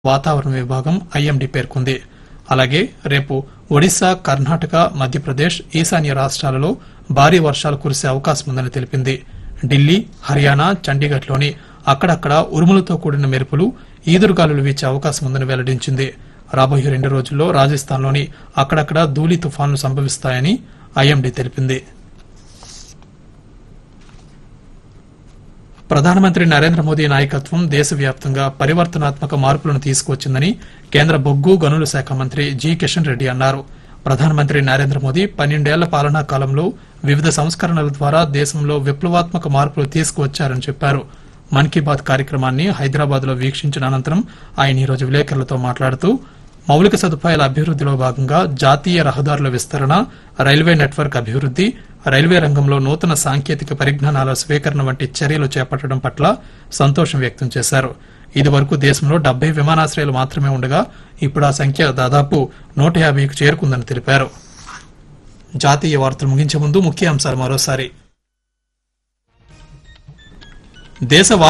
వాతావరణ విభాగం ఐఎండీ పేర్కొంది అలాగే రేపు ఒడిశా కర్ణాటక మధ్యప్రదేశ్ ఈశాన్య రాష్ట్రాలలో భారీ వర్షాలు కురిసే అవకాశం ఉందని తెలిపింది ఢిల్లీ హర్యానా చండీగఢ్లోని అక్కడక్కడ ఉరుములతో కూడిన మెరుపులు ఈదురుగాలులు వీచే అవకాశం ఉందని వెల్లడించింది రాబోయే రెండు రోజుల్లో రాజస్థాన్లోని అక్కడక్కడ ధూళి తుఫాన్లు సంభవిస్తాయని ఐఎండీ తెలిపింది ప్రధానమంత్రి నరేంద్ర మోదీ నాయకత్వం దేశవ్యాప్తంగా పరివర్తనాత్మక మార్పులను తీసుకువచ్చిందని కేంద్ర బొగ్గు గనుల శాఖ మంత్రి జి కిషన్ రెడ్డి అన్నారు ప్రధానమంత్రి నరేంద్ర మోదీ పన్నెండేళ్ల పాలనా కాలంలో వివిధ సంస్కరణల ద్వారా దేశంలో విప్లవాత్మక మార్పులు తీసుకువచ్చారని చెప్పారు మన్ కీ బాత్ కార్యక్రమాన్ని హైదరాబాద్ లో వీక్షించిన అనంతరం ఆయన ఈరోజు విలేకరులతో మాట్లాడుతూ మౌలిక సదుపాయాల అభివృద్దిలో భాగంగా జాతీయ రహదారుల విస్తరణ రైల్వే నెట్వర్క్ అభివృద్ది రైల్వే రంగంలో నూతన సాంకేతిక పరిజ్ఞానాల స్వీకరణ వంటి చర్యలు చేపట్టడం పట్ల సంతోషం వ్యక్తం చేశారు ఇదివరకు దేశంలో డెబ్బై విమానాశ్రయాలు మాత్రమే ఉండగా ఇప్పుడు ఆ సంఖ్య దాదాపు నూట యాభైకు చేరుకుందని తెలిపారు జాతీయ వార్తలు ముగించే ముందు ముఖ్య అంశాలు మరోసారి దేశ